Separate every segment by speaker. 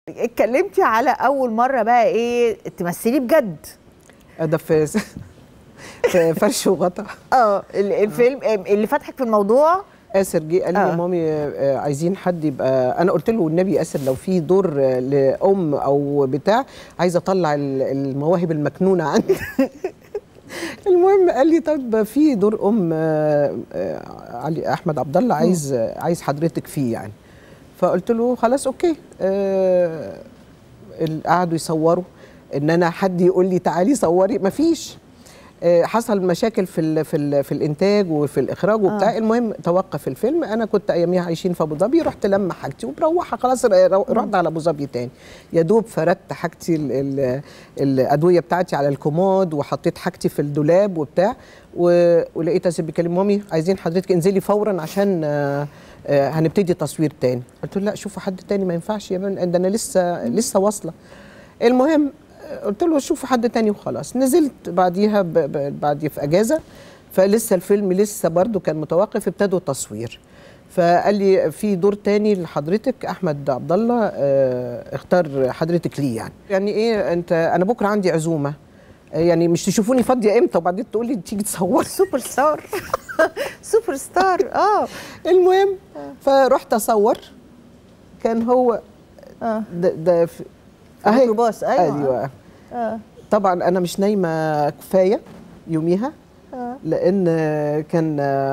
Speaker 1: اتكلمتي على اول مره بقى ايه تمثلي بجد
Speaker 2: ده في في فرش وغطا
Speaker 1: اه ال- الفيلم اللي فتحك في الموضوع
Speaker 2: آسر جه قال لي
Speaker 1: آه.
Speaker 2: يا مامي آه، عايزين حد يبقى انا قلت له والنبي يا آسر لو في دور آه، لام او بتاع عايزه اطلع ال- المواهب المكنونه عندي المهم قال لي طب في دور ام آه، آه، علي احمد عبد الله عايز آه، عايز حضرتك فيه يعني فقلت له خلاص اوكي آه، ال- قعدوا يصوروا ان انا حد يقول لي تعالي صوري مفيش آه، حصل مشاكل في ال في ال في الانتاج وفي الاخراج وبتاع آه. المهم توقف الفيلم انا كنت اياميها عايشين في ابو ظبي رحت لما حاجتي ومروحه خلاص ر- رو- رحت على ابو ظبي تاني يا دوب فردت حاجتي ال ال الادويه بتاعتي على الكومود وحطيت حاجتي في الدولاب وبتاع و- ولقيت اسيب بيكلم مامي عايزين حضرتك انزلي فورا عشان آه، آه، هنبتدي تصوير تاني قلت له لا شوفوا حد تاني ما ينفعش يا بنت ده انا لسه لسه واصله المهم قلت له شوفوا حد تاني وخلاص نزلت بعديها ب... ب... بعد في اجازه فلسه الفيلم لسه برضو كان متوقف ابتدوا تصوير فقال لي في دور تاني لحضرتك احمد عبد الله آه، اختار حضرتك ليه يعني يعني ايه انت انا بكره عندي عزومه آه، يعني مش تشوفوني فاضيه امتى وبعدين تقولي تيجي تصور
Speaker 1: سوبر ستار سوبر ستار اه
Speaker 2: المهم فرحت اصور كان هو
Speaker 1: اه
Speaker 2: ده, ده في
Speaker 1: في ميكروباص، أيوة.
Speaker 2: ايوه
Speaker 1: اه
Speaker 2: طبعا انا مش نايمه كفايه يوميها
Speaker 1: آه.
Speaker 2: لان كان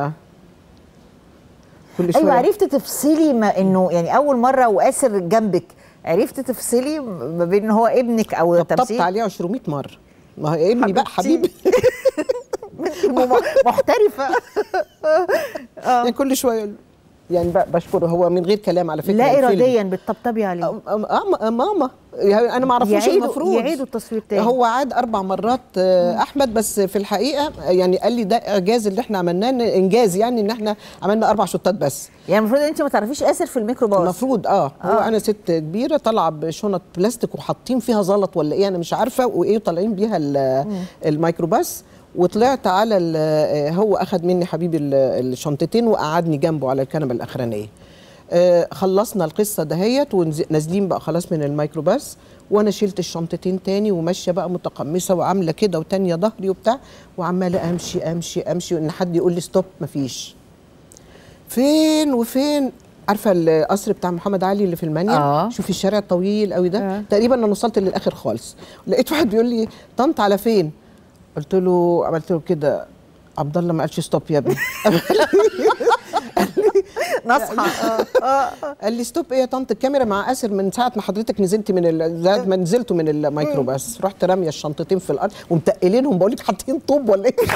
Speaker 2: كل شويه
Speaker 1: ايوه عرفتي تفصلي ما انه يعني اول مره واسر جنبك عرفتي تفصلي ما بين ان هو ابنك او
Speaker 2: طبطبت
Speaker 1: تمثيل
Speaker 2: عليه 200 مره ما هو ابني بقى
Speaker 1: حبيبتي.
Speaker 2: حبيبي
Speaker 1: م- محترفه
Speaker 2: يعني كل شويه يعني بقى بشكره هو من غير كلام على فكره
Speaker 1: لا
Speaker 2: الفيلم.
Speaker 1: اراديا بتطبطبي عليه
Speaker 2: أم- أم- أم- ماما يعني انا ما اعرفوش
Speaker 1: يعيدوا-
Speaker 2: المفروض
Speaker 1: يعيدوا التصوير تاني.
Speaker 2: هو عاد اربع مرات آه، احمد بس في الحقيقه يعني قال لي ده اعجاز اللي احنا عملناه إن- انجاز يعني ان احنا عملنا اربع شوطات بس
Speaker 1: يعني المفروض ان انت ما تعرفيش اسر في الميكروباص
Speaker 2: المفروض اه هو
Speaker 1: آه.
Speaker 2: انا ست كبيره طالعه بشنط بلاستيك وحاطين فيها زلط ولا ايه انا مش عارفه وايه طالعين بيها ال- الميكروباص وطلعت على ال- آه، هو اخذ مني حبيبي ال- الشنطتين وقعدني جنبه على الكنبه الاخرانيه آه، خلصنا القصه دهيت ونازلين بقى خلاص من الميكروباص وانا شلت الشنطتين تاني وماشيه بقى متقمصه وعامله كده وتانيه ظهري وبتاع وعماله امشي امشي امشي وان حد يقول لي ستوب مفيش فين وفين عارفه القصر بتاع محمد علي اللي في المانيا
Speaker 1: آه.
Speaker 2: شوفي الشارع الطويل قوي ده
Speaker 1: آه.
Speaker 2: تقريبا انا وصلت للاخر خالص لقيت واحد بيقول لي طنط على فين قلت له عملت له كده عبد الله ما قالش ستوب يا ابني
Speaker 1: نصحى
Speaker 2: قال لي ستوب ايه يا طنط الكاميرا مع اسر من ساعه ما حضرتك نزلتي من ال... ساعة ما نزلتوا من الميكروباص رحت راميه الشنطتين في الارض ومتقلينهم بقول لك حاطين طوب ولا ايه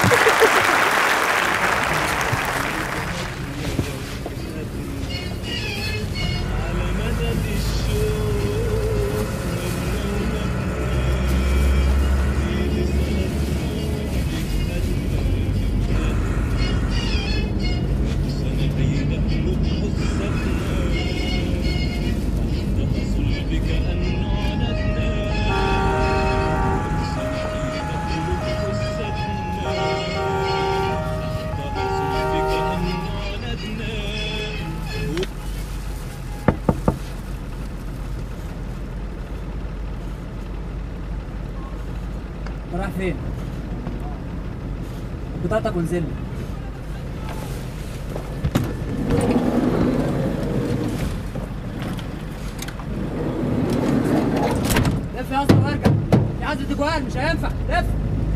Speaker 3: رايح فين؟ بطاقتك وانزل لي لف يا اسطى وارجع في عزل تجوال مش هينفع لف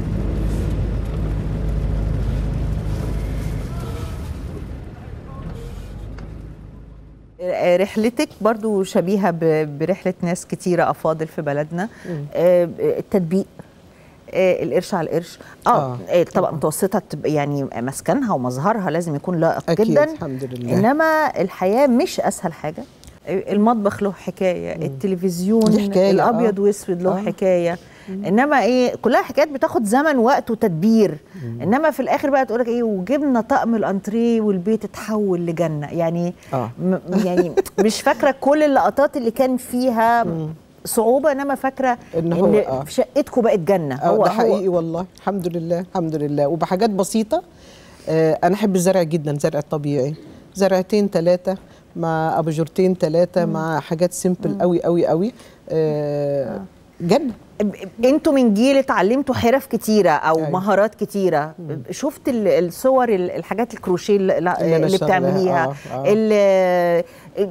Speaker 1: رحلتك برضو شبيهة ب- برحلة ناس كتيرة أفاضل في بلدنا آه، التطبيق آه، القرش على القرش اه,
Speaker 2: آه،
Speaker 1: آه. طبعا متوسطة تبقى يعني مسكنها ومظهرها لازم يكون لائق
Speaker 2: أكيد،
Speaker 1: جدا
Speaker 2: الحمد لله.
Speaker 1: انما الحياة مش اسهل حاجة آه، المطبخ له حكاية التلفزيون
Speaker 2: دي حكاية،
Speaker 1: الابيض
Speaker 2: آه.
Speaker 1: واسود له
Speaker 2: آه.
Speaker 1: حكاية انما ايه كلها حكايات بتاخد زمن وقت وتدبير انما في الاخر بقى تقولك ايه وجبنا طقم الانتريه والبيت اتحول لجنه يعني
Speaker 2: آه.
Speaker 1: م- يعني مش فاكره كل اللقطات اللي كان فيها صعوبه انما فاكره
Speaker 2: إن
Speaker 1: ان,
Speaker 2: هو- آه.
Speaker 1: شقتكم بقت جنه
Speaker 2: اه ده حقيقي والله الحمد لله الحمد لله وبحاجات بسيطه آه انا احب الزرع جدا زرع الطبيعي زرعتين ثلاثه مع اباجورتين ثلاثه مع حاجات سيمبل قوي قوي قوي آه جنه
Speaker 1: انتوا من جيل اتعلمتوا حرف كتيره او
Speaker 2: أيوة.
Speaker 1: مهارات كتيره شفت ال- الصور ال- الحاجات الكروشيه اللي,
Speaker 2: اللي أنا
Speaker 1: اللي
Speaker 2: شغلاها،
Speaker 1: بتعمليها
Speaker 2: آه، آه.
Speaker 1: اللي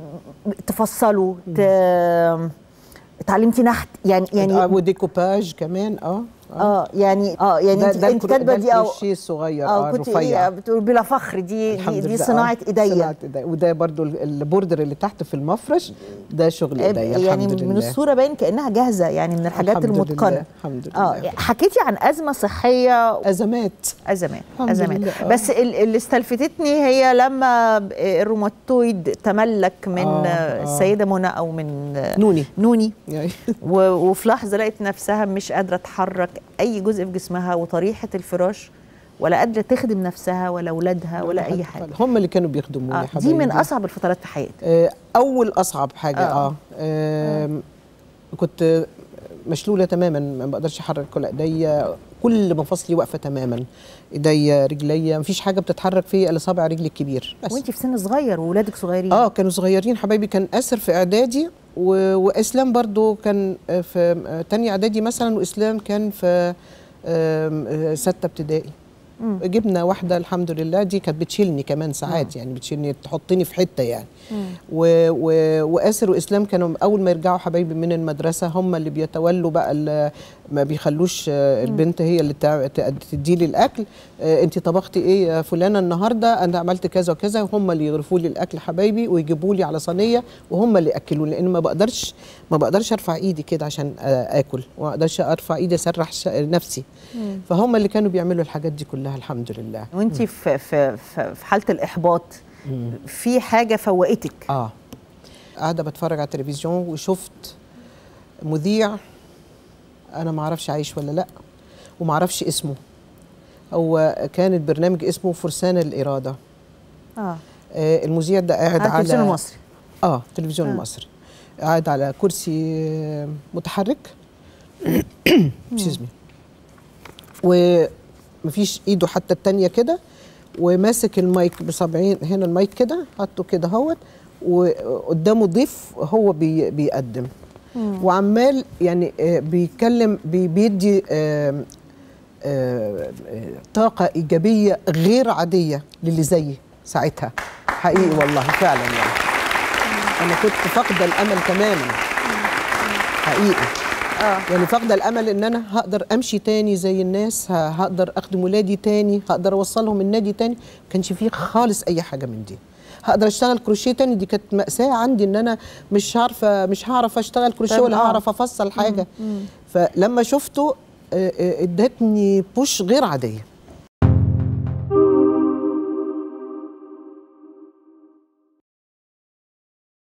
Speaker 1: تفصلوا ت... اتعلمتي نحت يعني
Speaker 2: يعني
Speaker 1: يعني
Speaker 2: وديكوباج كمان اه
Speaker 1: اه يعني اه يعني
Speaker 2: ده
Speaker 1: انت
Speaker 2: ده
Speaker 1: انت
Speaker 2: الكرو-
Speaker 1: كاتبه
Speaker 2: ده
Speaker 1: دي او
Speaker 2: الكروشيه الصغير
Speaker 1: اه
Speaker 2: اه
Speaker 1: كنت
Speaker 2: رفيع
Speaker 1: ايه بتقول بلا فخر دي دي,
Speaker 2: الحمد
Speaker 1: دي
Speaker 2: لله.
Speaker 1: صناعه
Speaker 2: آه،
Speaker 1: ايديا
Speaker 2: صناعة ايديا وده برضو ال- البوردر اللي تحت في المفرش ده شغل ايديا
Speaker 1: يعني
Speaker 2: الحمد
Speaker 1: من
Speaker 2: لله
Speaker 1: الصوره باين كانها جاهزه يعني من الحاجات
Speaker 2: الحمد لله،
Speaker 1: المتقنه
Speaker 2: الحمد
Speaker 1: اه
Speaker 2: لله.
Speaker 1: حكيتي عن ازمه صحيه
Speaker 2: ازمات
Speaker 1: ازمات
Speaker 2: الحمد
Speaker 1: ازمات
Speaker 2: لله، آه.
Speaker 1: بس ال- اللي استلفتتني هي لما الروماتويد تملك من
Speaker 2: آه،
Speaker 1: آه
Speaker 2: آه.
Speaker 1: السيده منى او من آه
Speaker 2: نوني
Speaker 1: نوني
Speaker 2: يعني
Speaker 1: و- وفي لحظه لقيت نفسها مش قادره تحرك اي جزء في جسمها وطريحه الفراش ولا قادره تخدم نفسها ولا اولادها ولا اي حاجه
Speaker 2: هم اللي كانوا بيخدموني
Speaker 1: آه
Speaker 2: يا
Speaker 1: دي من
Speaker 2: حبايبي.
Speaker 1: اصعب الفترات في حياتي
Speaker 2: آه، اول اصعب حاجه
Speaker 1: آه.
Speaker 2: اه, آه. كنت مشلوله تماما ما بقدرش احرك كل ايديا كل مفاصلي واقفه تماما ايديا رجليا مفيش حاجه بتتحرك فيا الا صابع رجلي الكبير بس
Speaker 1: وانت في سن صغير واولادك صغيرين
Speaker 2: اه كانوا صغيرين حبايبي كان اسر في اعدادي و... واسلام برضو كان آه، في آه، تانية اعدادي مثلا واسلام كان في آم، آه، ستة ابتدائي
Speaker 1: مم.
Speaker 2: جبنا واحدة الحمد لله دي كانت بتشيلني كمان ساعات يعني بتشيلني تحطني في حتة يعني و... و... واسر واسلام كانوا اول ما يرجعوا حبايبي من المدرسة هم اللي بيتولوا بقى ال- ما بيخلوش آه، البنت هي اللي تع- ت- تدي لي الاكل انت طبختي ايه يا فلانه النهارده انا عملت كذا وكذا وهم اللي يغرفوا لي الاكل حبايبي ويجيبوا لي على صينيه وهم اللي ياكلوني لان ما بقدرش ما بقدرش ارفع ايدي كده عشان آه، اكل وما اقدرش ارفع ايدي اسرح ش- نفسي فهم اللي كانوا بيعملوا الحاجات دي كلها الحمد لله
Speaker 1: وانت في في في في حاله الاحباط في حاجه فوقتك
Speaker 2: اه قاعده بتفرج على التلفزيون وشفت مذيع انا ما اعرفش عايش ولا لا وما اعرفش اسمه هو كان البرنامج اسمه فرسان الاراده
Speaker 1: اه
Speaker 2: آه المذيع ده قاعد
Speaker 1: على
Speaker 2: على
Speaker 1: التلفزيون المصري
Speaker 2: اه التلفزيون
Speaker 1: آه.
Speaker 2: آه. المصري قاعد على كرسي آه، متحرك اكسكيوز مي ومفيش ايده حتى التانية كده وماسك المايك بصبعين هنا المايك كده حاطه كده هوت وقدامه ضيف هو بي بيقدم وعمال يعني آه، بيتكلم بي بيدي آم، آه، آه، طاقة إيجابية غير عادية للي زيي ساعتها حقيقي والله فعلا يعني أنا كنت فاقدة الأمل تماما حقيقي
Speaker 1: اه
Speaker 2: يعني فاقدة الأمل إن أنا هقدر أمشي تاني زي الناس ه- هقدر أخدم ولادي تاني هقدر أوصلهم النادي تاني ما كانش فيه خالص أي حاجة من دي هقدر اشتغل كروشيه تاني دي كانت مأساة عندي ان انا مش عارفه مش هعرف اشتغل كروشيه
Speaker 1: طب
Speaker 2: ولا
Speaker 1: آه.
Speaker 2: هعرف افصل حاجه فلما شفته آه، آه، ادتني بوش غير عاديه